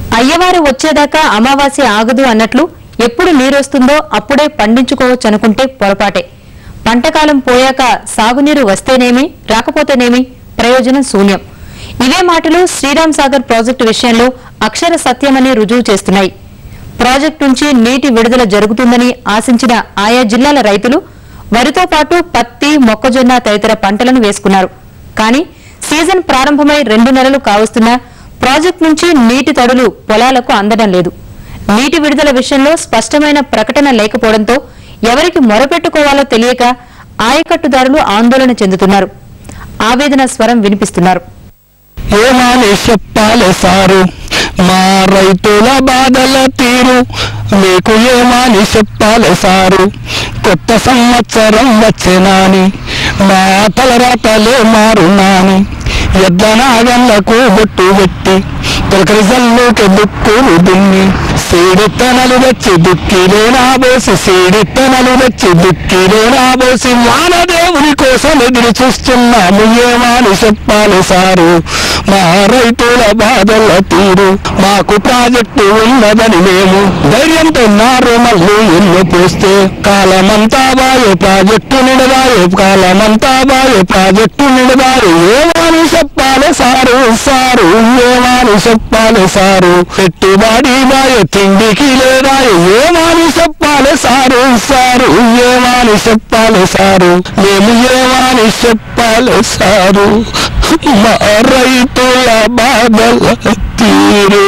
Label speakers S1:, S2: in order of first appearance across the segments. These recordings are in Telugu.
S1: అయ్యవారు వచ్చేదాకా అమావాస్య ఆగదు అన్నట్లు ఎప్పుడు నీరొస్తుందో అప్పుడే పండించుకోవచ్చు అనుకుంటే పొరపాటే పంటకాలం పోయాక సాగునీరు వస్తేనేమి రాకపోతేనేమి ప్రయోజనం శూన్యం ఇవే మాటలు శ్రీరామ్ సాగర్ ప్రాజెక్టు విషయంలో అక్షర సత్యమని రుజువు చేస్తున్నాయి ప్రాజెక్టు నుంచి నీటి విడుదల జరుగుతుందని ఆశించిన ఆయా జిల్లాల రైతులు వరితో పాటు పత్తి మొక్కజొన్న తదితర పంటలను వేసుకున్నారు కానీ సీజన్ ప్రారంభమై రెండు నెలలు కావస్తున్నా ప్రాజెక్టు నుంచి నీటి తడులు పొలాలకు అందడం లేదు నీటి విడుదల విషయంలో స్పష్టమైన ప్రకటన లేకపోవడంతో ఎవరికి మొరపెట్టుకోవాలో తెలియక ఆయకట్టుదారులు ఆందోళన చెందుతున్నారు ఆవేదన స్వరం వినిపిస్తున్నారు
S2: ఏమని చెప్పాలి సారు మా రైతుల బాధల తీరు మీకు ఏమని చెప్పాలి సారు కొత్త సంవత్సరం వచ్చేనాని మా తలరాతలే మారునాని ఎద్ద నాగళ్ళకు బొట్టు పెట్టి తొలకరి జల్లుకి దుక్కులు దున్ని సీడెత్తనలు వచ్చి దుక్కిలో నాబోసి సీడెత్తనలు వచ్చి దుక్కిలో నాబోసి వానదేవుని కోసం ఎదురు చూస్తున్నాము ఏమని చెప్పాలి సారు మా రైతుల బాధల తీరు మాకు ప్రాజెక్టు ఉన్నదని మేము ధైర్యంతో నారు మళ్ళీ ఎల్లు పోస్తే కాలమంతా బాయే ప్రాజెక్టు నిడదాయే కాలమంతా బాయే ప్రాజెక్టు నిడదారు ఏమని చెప్పాలి సారు సారు ఏమని చెప్పాలి సారు పెట్టుబడి బాయే తిండికి లేదాయే ఏమని చెప్పాలి సారు సారు ఏమని చెప్పాలి సారు మేము ఏమని చెప్పాలి సారు మా రైతుల బాధల తీరు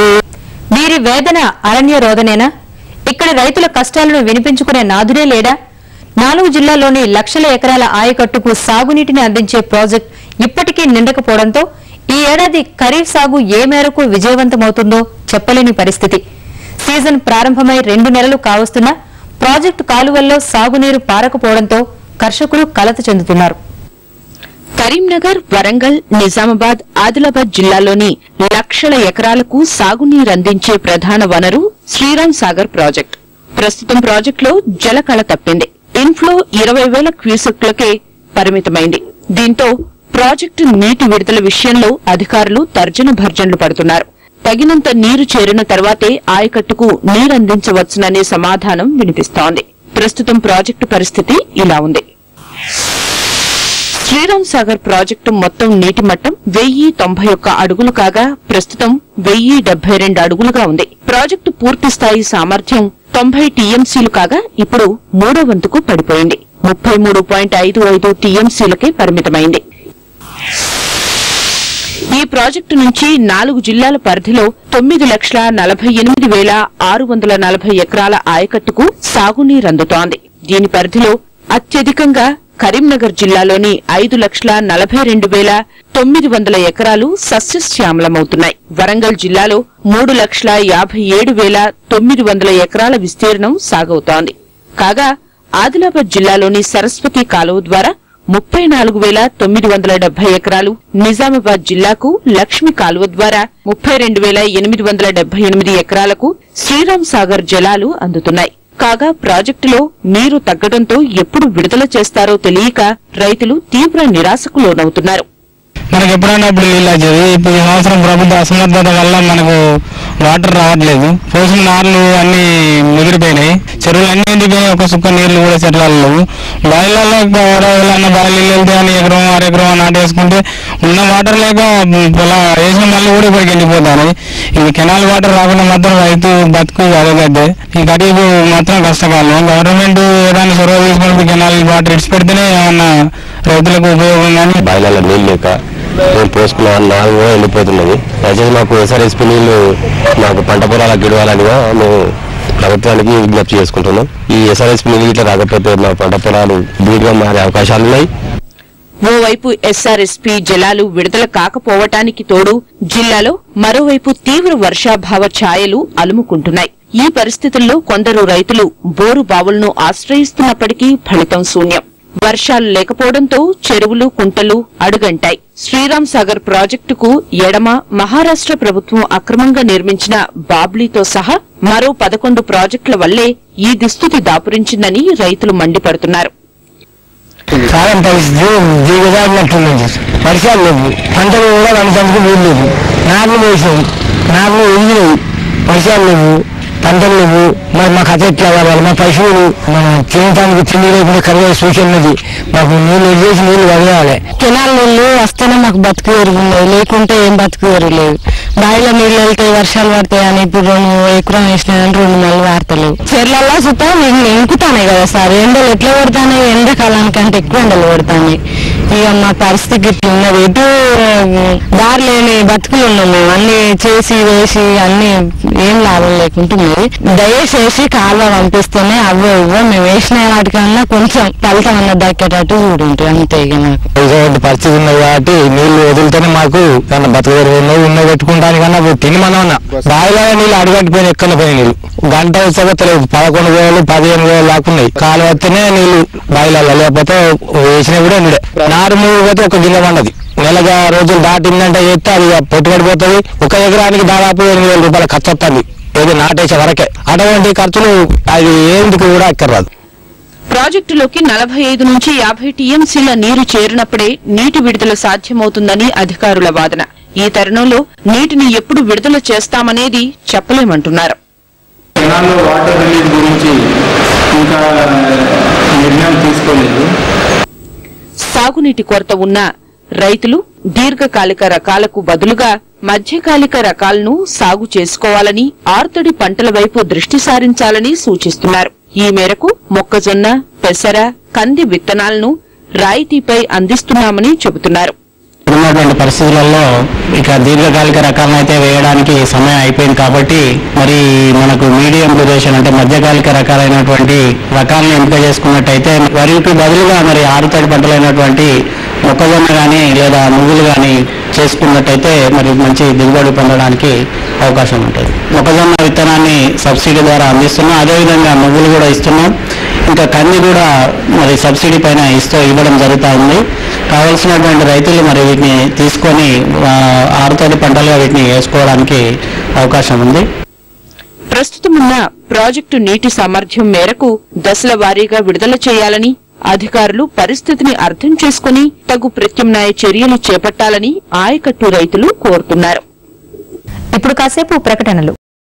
S1: వీరి వేదన అరణ్య రోదనేనా ఇక్కడి రైతుల కష్టాలను వినిపించుకునే నాదుడే లేడా నాలుగు జిల్లాల్లోని లక్షల ఎకరాల ఆయకట్టుకు సాగునీటిని అందించే ప్రాజెక్ట్ ఇప్పటికీ నిండకపోవడంతో ఈ ఏడాది ఖరీఫ్ సాగు ఏ మేరకు విజయవంతమవుతుందో చెప్పలేని పరిస్థితి సీజన్ ప్రారంభమై రెండు నెలలు కావస్తున్నా ప్రాజెక్టు కాలువల్లో సాగునీరు పారకపోవడంతో కర్షకులు కలత చెందుతున్నారు
S3: కరీంనగర్ వరంగల్ నిజామాబాద్ ఆదిలాబాద్ జిల్లాలోని లక్షల ఎకరాలకు సాగునీరందించే ప్రధాన వనరు శ్రీరామ్ సాగర్ ప్రాజెక్ట్ ప్రస్తుతం ప్రాజెక్టులో జలకళ తప్పింది ఇన్ఫ్లో ఇరవై వేల క్యూసెక్లకే పరిమితమైంది దీంతో ప్రాజెక్టు నీటి విడుదల విషయంలో అధికారులు తర్జన భర్జనలు పడుతున్నారు తగినంత నీరు చేరిన తర్వాతే ఆయకట్టుకు నీరందించవచ్చుననే సమాధానం వినిపిస్తోంది ప్రస్తుతం ప్రాజెక్టు పరిస్థితి ఇలా ఉంది శ్రీరామ్ సాగర్ ప్రాజెక్టు మొత్తం నీటి మట్టం వెయ్యి తొంభై ఒక్క అడుగులు కాగా ప్రస్తుతం వెయ్యి డెబ్బై రెండు అడుగులుగా ఉంది ప్రాజెక్టు పూర్తి స్థాయి సామర్థ్యం తొంభై టీఎంసీలు కాగా ఇప్పుడు మూడో వంతుకు పడిపోయింది ముప్పై మూడు పాయింట్ ఐదు ఐదు టీఎంసీలకే పరిమితమైంది ఈ ప్రాజెక్టు నుంచి నాలుగు జిల్లాల పరిధిలో తొమ్మిది లక్షల నలభై ఎనిమిది వేల ఆరు వందల నలభై ఎకరాల ఆయకట్టుకు సాగునీరందుతోంది దీని పరిధిలో అత్యధికంగా కరీంనగర్ జిల్లాలోని ఐదు లక్షల నలభై రెండు వేల తొమ్మిది వందల ఎకరాలు సస్యశ్యామలమవుతున్నాయి వరంగల్ జిల్లాలో మూడు లక్షల యాభై ఏడు వేల తొమ్మిది వందల ఎకరాల విస్తీర్ణం సాగవుతోంది కాగా ఆదిలాబాద్ జిల్లాలోని సరస్వతి కాలువ ద్వారా ముప్పై నాలుగు వేల తొమ్మిది వందల డెబ్బై ఎకరాలు నిజామాబాద్ జిల్లాకు లక్ష్మి కాలువ ద్వారా ముప్పై రెండు వేల ఎనిమిది వందల డెబ్బై ఎనిమిది ఎకరాలకు శ్రీరామ్ సాగర్ జలాలు అందుతున్నాయి కాగా ప్రాజెక్టులో నీరు తగ్గడంతో ఎప్పుడు విడుదల చేస్తారో తెలియక రైతులు తీవ్ర నిరాశకు లోనవుతున్నారు
S2: మనకి ఎప్పుడైనా ఇప్పుడు నీళ్ళు వచ్చేది ఇప్పుడు ఈ సంవత్సరం ప్రభుత్వ అసమర్థత వల్ల మనకు వాటర్ రావట్లేదు పోసిన నార్లు అన్ని ముదిరిపోయినాయి చెరువులు అన్ని ఎండిపోయినాయి ఒక సుక్క నీళ్లు కూడా చెట్లలో లేవు బాయిలలో ఎవరైనా బాయిలు వెళ్తే అని ఎకరం అర ఎకరం నాటేసుకుంటే ఉన్న వాటర్ లేక పొలా వేసిన మళ్ళీ కూడా ఇప్పటికి ఎండిపోతాయి ఈ కెనాల్ వాటర్ రాకుండా మాత్రం రైతు బతుకు అదగద్దే ఈ గరీబు మాత్రం కష్టకాలం గవర్నమెంట్ ఏదైనా చొరవ తీసుకుంటే కెనాల్ వాటర్ ఇడిచి పెడితేనే ఏమన్నా రైతులకు ఉపయోగం కానీ
S4: బాయిలలో నీళ్ళు లేక మేము పోసుకున్న నాలుగు వెళ్ళిపోతున్నది దయచేసి మాకు ఎస్ఆర్ఎస్పీ నీళ్లు మాకు పంట పొలాలకు ఇవ్వాలనిగా మేము ప్రభుత్వానికి విజ్ఞప్తి చేసుకుంటున్నాం ఈ ఎస్ఆర్ఎస్పీ నీళ్ళు ఇట్లా రాకపోతే మా పంట పొలాలు బీడుగా మారే అవకాశాలు ఉన్నాయి
S3: ఓవైపు ఎస్ఆర్ఎస్పీ జలాలు విడుదల కాకపోవటానికి తోడు జిల్లాలో మరోవైపు తీవ్ర వర్షాభావ ఛాయలు అలుముకుంటున్నాయి ఈ పరిస్థితుల్లో కొందరు రైతులు బోరు బావులను ఆశ్రయిస్తున్నప్పటికీ ఫలితం శూన్యం వర్షాలు లేకపోవడంతో చెరువులు కుంటలు అడుగంటాయి శ్రీరామ్ సాగర్ ప్రాజెక్టుకు ఎడమ మహారాష్ట్ర ప్రభుత్వం అక్రమంగా నిర్మించిన బాబ్లీతో సహా మరో పదకొండు ప్రాజెక్టుల వల్లే ఈ దుస్థితి దాపురించిందని రైతులు మండిపడుతున్నారు
S2: కాలం పరిస్థితి దిగజారినట్టుంది వర్షాలు లేవు పంటలు కూడా పంటకు నీళ్ళు లేవు నార్లు వేసాయి నార్లు ఎగినాయి విషయాలు లేవు పంటలు లేవు మరి మాకు అదే ఎట్లా కావాలి మా పశువులు మనం తినడానికి తిండి లేకుండా కరిగే సూచన ఉన్నది మాకు నీళ్ళు ఎడిచేసి నీళ్ళు వదిలేయాలి
S5: కెనాల్ నీళ్ళు వస్తేనే మాకు బతుకు ఎరువు ఉన్నది లేకుంటే ఏం బతుకు ఎరువు లేదు బావిలో నీళ్ళు వెళ్తాయి వర్షాలు పడతాయి అని ఇప్పుడు రెండు ఎకరం వేసినాయని రెండు నెలలు వాడతలేవు చెర్లలో సుతా నీళ్ళు ఇంకుతానే కదా సార్ ఎండలు ఎట్లా పడతాయి ఎండాకాలానికంటే ఎక్కువ ఎండలు పడతాయి ఇక మా పరిస్థితి ఇట్లా ఉన్నది ఎటు దారి లేని బతుకులు ఉన్నాం మేము అన్ని చేసి వేసి అన్ని ఏం లాభం లేకుంటున్నది దయచేసి కాలువ పంపిస్తేనే అవ్వ ఇవ్వ మేము వేసిన వాటికన్నా కొంచెం ఫలితం అన్న దక్కేటట్టు చూడుంటాయి అంతే ఇక నాకు
S2: ఇటువంటి పరిస్థితి ఉన్నది కాబట్టి నీళ్లు వదిలితేనే మాకు ఏమన్నా బతుకు ఉన్నవి ఉన్నవి పెట్టుకుంటానికన్నా తిని మనం అన్న బావిలో నీళ్ళు అడుగట్టిపోయిన ఎక్కడ పోయిన నీళ్ళు గంట వచ్చాక తెలియదు పదకొండు వేలు పదిహేను వేలు లాక్కున్నాయి కాలు వస్తేనే నీళ్లు బావిలలో లేకపోతే వేసినా కూడా నీడే నారు మూడు పోతే ఒక గిన్నె పండది నెలగా రోజులు దాటిందంటే చేస్తే అది పెట్టుబడిపోతుంది ఒక ఎకరానికి దాదాపు ఎనిమిది వేల రూపాయలు ఖర్చు వస్తుంది ఏది నాటేసే వరకే అటువంటి ఖర్చులు అది ఏందుకు కూడా ఎక్కర్రాదు
S3: ప్రాజెక్టులోకి నలభై ఐదు నుంచి యాభై టీఎంసీల నీరు చేరినప్పుడే నీటి విడుదల సాధ్యమవుతుందని అధికారుల వాదన ఈ తరుణంలో నీటిని ఎప్పుడు విడుదల చేస్తామనేది చెప్పలేమంటున్నారు
S2: కెనాల్లో వాటర్ రిలీజ్ గురించి ఇంకా నిర్ణయం తీసుకోలేదు
S3: సాగునీటి కొరత ఉన్న రైతులు దీర్ఘకాలిక రకాలకు బదులుగా మధ్యకాలిక రకాలను సాగు చేసుకోవాలని ఆర్తడి పంటల వైపు దృష్టి సారించాలని సూచిస్తున్నారు ఈ మేరకు మొక్కజొన్న పెసర కంది విత్తనాలను రాయితీపై అందిస్తున్నామని చెబుతున్నారు
S2: ఉన్నటువంటి పరిస్థితులలో ఇక దీర్ఘకాలిక రకాలను అయితే వేయడానికి సమయం అయిపోయింది కాబట్టి మరి మనకు మీడియం డ్యూరేషన్ అంటే మధ్యకాలిక రకాలైనటువంటి రకాలను ఎంపిక చేసుకున్నట్టయితే వరికి బదులుగా మరి ఆరుతడి పంటలైనటువంటి మొక్కజొన్న కానీ లేదా నువ్వులు కానీ చేసుకున్నట్టయితే మరి మంచి దిగుబడి పొందడానికి అవకాశం ఉంటుంది మొక్కజొన్న విత్తనాన్ని సబ్సిడీ ద్వారా అందిస్తున్నాం అదేవిధంగా నువ్వులు కూడా ఇస్తున్నాం ఇంకా కంది కూడా మరి సబ్సిడీ పైన ఇస్తూ ఇవ్వడం జరుగుతూ ఉంది కావాల్సినటువంటి రైతులు మరి వీటిని తీసుకొని ఆ, ఆరుతడి పంటలుగా వీటిని వేసుకోవడానికి అవకాశం ఉంది
S3: ప్రస్తుతమున్న ప్రాజెక్టు నీటి సామర్థ్యం మేరకు దశల వారీగా విడుదల చేయాలని అధికారులు పరిస్థితిని అర్థం చేసుకుని తగు ప్రత్యామ్నాయ చర్యలు చేపట్టాలని ఆయకట్టు రైతులు కోరుతున్నారు
S1: ఇప్పుడు కాసేపు ప్రకటనలు